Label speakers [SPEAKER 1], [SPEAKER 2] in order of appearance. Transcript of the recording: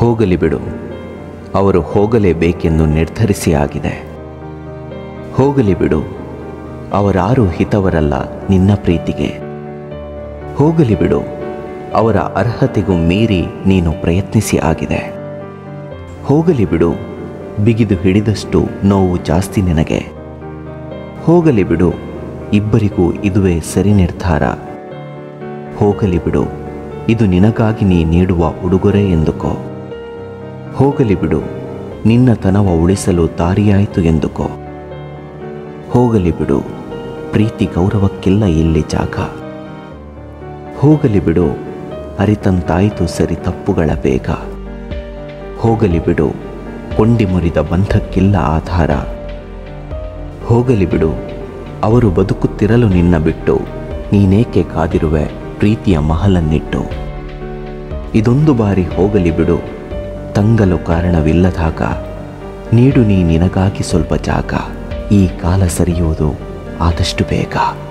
[SPEAKER 1] ಹೋಗಲಿ ಬಿಡು ಅವರು ಹೋಗಲೇಬೇಕೆಂದು ನಿರ್ಧರಿಸಿ ಆಗಿದೆ ಹೋಗಲಿ ಬಿಡು ಅವರಾರೂ ಹಿತವರಲ್ಲ ನಿನ್ನ ಪ್ರೀತಿಗೆ ಹೋಗಲಿ ಬಿಡು ಅವರ ಅರ್ಹತೆಗೂ ಮೀರಿ ನೀನು ಪ್ರಯತ್ನಿಸಿ ಆಗಿದೆ ಹೋಗಲಿ ಬಿಡು ಬಿಗಿದು ಹಿಡಿದಷ್ಟು ನೋವು ಜಾಸ್ತಿ ನಿನಗೆ ಹೋಗಲಿ ಬಿಡು ಇಬ್ಬರಿಗೂ ಇದುವೇ ಸರಿ ನಿರ್ಧಾರ ಹೋಗಲಿ ಬಿಡು ಇದು ನಿನಗಾಗಿ ನೀ ನೀಡುವ ಉಡುಗೊರೆ ಎಂದುಕೋ ಹೋಗಲಿ ಬಿಡು ನಿನ್ನ ತನವ ಉಳಿಸಲು ದಾರಿಯಾಯಿತು ಎಂದುಕೋ ಹೋಗಲಿ ಬಿಡು ಪ್ರೀತಿ ಗೌರವಕ್ಕಿಲ್ಲ ಇಲ್ಲಿ ಜಾಗ ಹೋಗಲಿ ಬಿಡು ಅರಿತಂತಾಯಿತು ಸರಿ ತಪ್ಪುಗಳ ಬೇಗ ಹೋಗಲಿ ಬಿಡು ಕೊಂಡಿ ಮುರಿದ ಬಂಧಕ್ಕಿಲ್ಲ ಆಧಾರ ಹೋಗಲಿ ಬಿಡು ಅವರು ಬದುಕುತ್ತಿರಲು ನಿನ್ನ ಬಿಟ್ಟು ನೀನೇಕೆ ಕಾದಿರುವೆ ಪ್ರೀತಿಯ ಮಹಲನ್ನಿಟ್ಟು ಇದೊಂದು ಬಾರಿ ಹೋಗಲಿ ಬಿಡು ತಂಗಲು ಕಾರಣವಿಲ್ಲದಾಗ ನೀಡು ನೀ ನಿನಗಾಗಿ ಸ್ವಲ್ಪ ಜಾಗ ಈ ಕಾಲ ಸರಿಯುವುದು ಆದಷ್ಟು ಬೇಗ